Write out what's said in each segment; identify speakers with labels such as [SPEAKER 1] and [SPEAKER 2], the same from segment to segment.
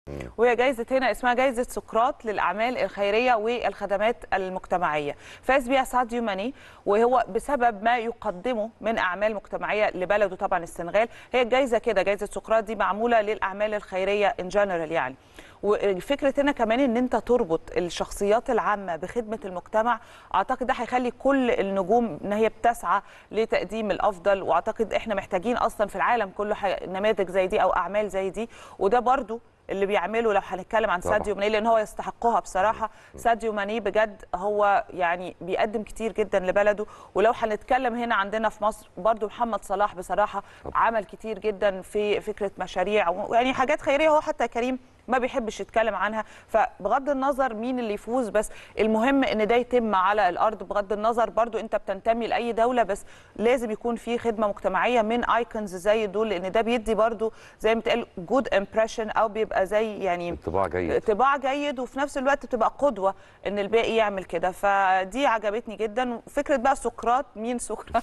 [SPEAKER 1] وهي جايزه هنا اسمها جايزه سقراط للاعمال الخيريه والخدمات المجتمعيه فاز بيها ساديو ماني وهو بسبب ما يقدمه من اعمال مجتمعيه لبلده طبعا السنغال هي الجايزه كده جايزه سقراط دي معموله للاعمال الخيريه ان جنرال يعني وفكره هنا كمان ان انت تربط الشخصيات العامه بخدمه المجتمع اعتقد ده هيخلي كل النجوم ان هي بتسعى لتقديم الافضل واعتقد احنا محتاجين اصلا في العالم كله نماذج زي دي او اعمال زي دي وده برضو اللي بيعمله لو هنتكلم عن
[SPEAKER 2] طبعا.
[SPEAKER 1] ساديو ماني لان هو يستحقها بصراحه ساديو ماني بجد هو يعني بيقدم كتير جدا لبلده ولو هنتكلم هنا عندنا في مصر برضو محمد صلاح بصراحه
[SPEAKER 2] طبعا.
[SPEAKER 1] عمل كتير جدا في فكره مشاريع ويعني حاجات خيريه هو حتى كريم ما بيحبش يتكلم عنها فبغض النظر مين اللي يفوز بس المهم ان ده يتم على الارض بغض النظر برضو انت بتنتمي لاي دوله بس لازم يكون في خدمه مجتمعيه من ايكونز زي دول لان ده بيدي برضو زي ما بتقال جود امبريشن او بيبقى زي يعني
[SPEAKER 2] انطباع جيد
[SPEAKER 1] طباع جيد وفي نفس الوقت بتبقى قدوه ان الباقي يعمل كده فدي عجبتني جدا فكره بقى سقراط مين سقراط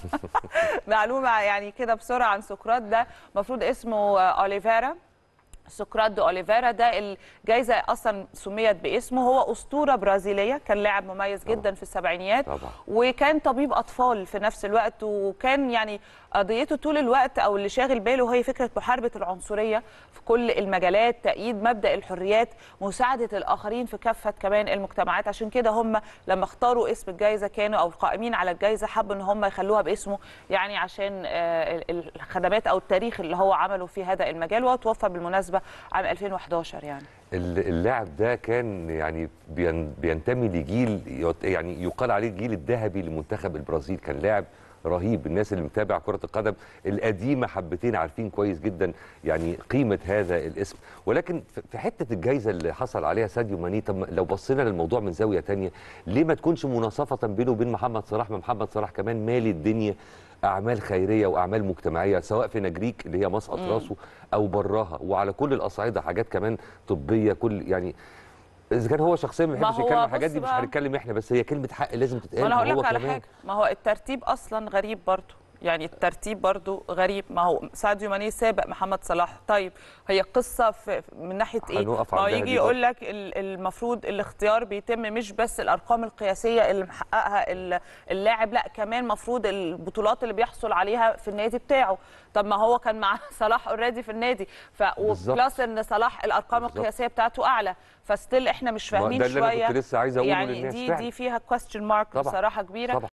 [SPEAKER 1] معلومه يعني كده بسرعه عن سقراط ده المفروض اسمه آه، اوليفيرا سقراط دي اوليفيرا ده الجائزه اصلا سميت باسمه هو اسطوره برازيليه كان لاعب مميز
[SPEAKER 2] طبعا.
[SPEAKER 1] جدا في السبعينيات
[SPEAKER 2] طبعا.
[SPEAKER 1] وكان طبيب اطفال في نفس الوقت وكان يعني قضيته طول الوقت او اللي شاغل باله هي فكره محاربه العنصريه في كل المجالات تأييد مبدا الحريات مساعده الاخرين في كافه كمان المجتمعات عشان كده هم لما اختاروا اسم الجائزه كانوا او القائمين على الجائزه حبوا ان هم يخلوها باسمه يعني عشان آه، ال- الخدمات او التاريخ اللي هو عمله في هذا المجال وتوفى بالمناسبه عام 2011 يعني
[SPEAKER 2] ال- اللاعب ده كان يعني بين- بينتمي لجيل يط- يعني يقال عليه الجيل الذهبي لمنتخب البرازيل كان لاعب رهيب الناس اللي متابع كرة القدم القديمة حبتين عارفين كويس جدا يعني قيمة هذا الاسم ولكن في- في حتة الجائزة اللي حصل عليها ساديو ماني طب ما- لو بصينا للموضوع من زاوية تانية ليه ما تكونش مناصفة بينه وبين محمد صلاح ما محمد صلاح كمان مالي الدنيا أعمال خيرية وأعمال مجتمعية سواء في نجريك اللي هي مسقط راسه أو براها وعلى كل الأصعدة حاجات كمان طبية كل يعني اذا كان هو شخصيا ما
[SPEAKER 1] ما
[SPEAKER 2] بيحبش
[SPEAKER 1] هو
[SPEAKER 2] يتكلم عن الحاجات
[SPEAKER 1] بص
[SPEAKER 2] دي مش
[SPEAKER 1] بقى-
[SPEAKER 2] هنتكلم احنا بس هي كلمه حق لازم
[SPEAKER 1] ما
[SPEAKER 2] تتقال
[SPEAKER 1] انا هقول
[SPEAKER 2] وهو
[SPEAKER 1] لك على
[SPEAKER 2] كمان.
[SPEAKER 1] حاجه ما هو الترتيب اصلا غريب برضو يعني الترتيب برضو غريب ما هو ساديو ماني سابق محمد صلاح طيب هي قصه في من ناحيه ايه
[SPEAKER 2] هنقف
[SPEAKER 1] ما هو
[SPEAKER 2] عندها
[SPEAKER 1] يجي
[SPEAKER 2] دي
[SPEAKER 1] يقول لك ال- المفروض الاختيار بيتم مش بس الارقام القياسيه اللي محققها ال- اللاعب لا كمان مفروض البطولات اللي بيحصل عليها في النادي بتاعه طب ما هو كان مع صلاح اوريدي في النادي ف
[SPEAKER 2] بالظبط.
[SPEAKER 1] وبلس ان صلاح الارقام
[SPEAKER 2] بالظبط.
[SPEAKER 1] القياسيه بتاعته اعلى فستيل احنا مش
[SPEAKER 2] ما
[SPEAKER 1] فاهمين
[SPEAKER 2] ده اللي
[SPEAKER 1] شويه
[SPEAKER 2] انا كنت لسه عايز اقوله
[SPEAKER 1] يعني
[SPEAKER 2] للناس
[SPEAKER 1] دي
[SPEAKER 2] فعلا.
[SPEAKER 1] دي فيها كويستشن مارك
[SPEAKER 2] طبعاً.
[SPEAKER 1] بصراحه كبيره
[SPEAKER 2] طبعاً.